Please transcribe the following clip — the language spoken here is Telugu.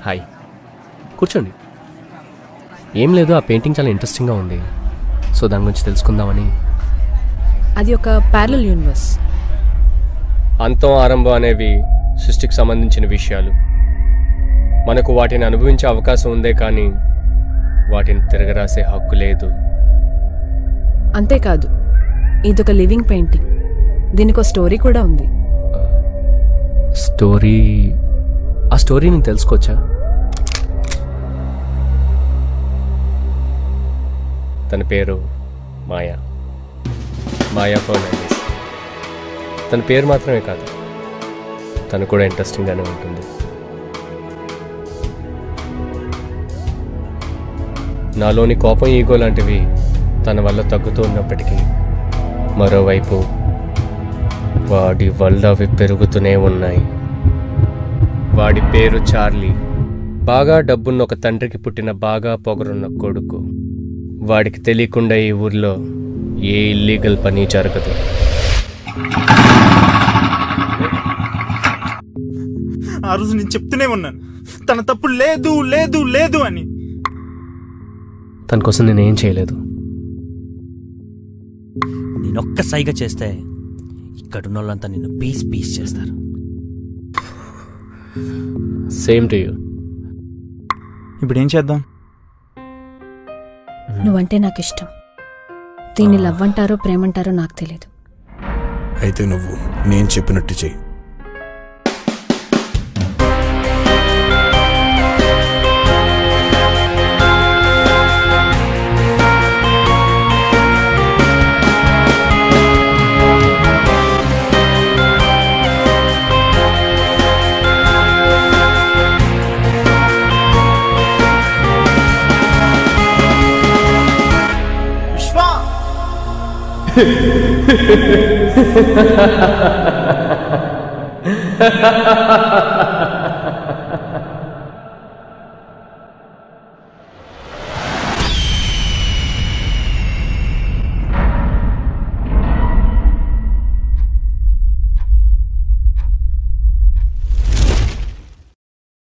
హాయ్ కూర్చోండి ఏం లేదు ఆ పెయింటింగ్ చాలా ఇంట్రెస్టింగ్గా ఉంది సో దాని గురించి తెలుసుకుందామని అది ఒక ప్యారల్ యూనివర్స్ అంతం ఆరంభం అనేవి సృష్టికి సంబంధించిన విషయాలు మనకు వాటిని అనుభవించే అవకాశం ఉందే కానీ వాటిని తిరగరాసే హక్కు లేదు అంతేకాదు ఇదొక లివింగ్ పెయింటింగ్ దీనికి ఒక స్టోరీ కూడా ఉంది స్టోరీ ఆ స్టోరీ నేను తెలుసుకోవచ్చా తన పేరు మాయా మాయా ఫర్నాండిస్ తన పేరు మాత్రమే కాదు తను కూడా ఇంట్రెస్టింగ్గానే ఉంటుంది నాలోని కోపం ఈగో లాంటివి తన వల్ల తగ్గుతూ ఉన్నప్పటికీ మరోవైపు వాడి వల్ల అవి పెరుగుతూనే ఉన్నాయి వాడి పేరు చార్లీ బాగా డబ్బున్న ఒక తండ్రికి పుట్టిన బాగా పొగరున్న కొడుకు వాడికి తెలియకుండా ఈ ఊర్లో ఏ ఇల్లీగల్ పని జరగదు ఆ రోజు నేను చెప్తూనే ఉన్నాను తన తప్పు లేదు లేదు లేదు అని తన కోసం నేను ఏం చేయలేదు నేనొక్క సైగ చేస్తే ఇక్కడున్న వాళ్ళంతా నిన్ను పీస్ పీస్ చేస్తారు సేమ్ టు యూ ఇప్పుడు ఏం చేద్దాం నువ్వంటే నాకు ఇష్టం దీన్ని లవ్ అంటారో ప్రేమంటారో నాకు తెలియదు అయితే నువ్వు నేను చెప్పినట్టు చెయ్యి విశ్వ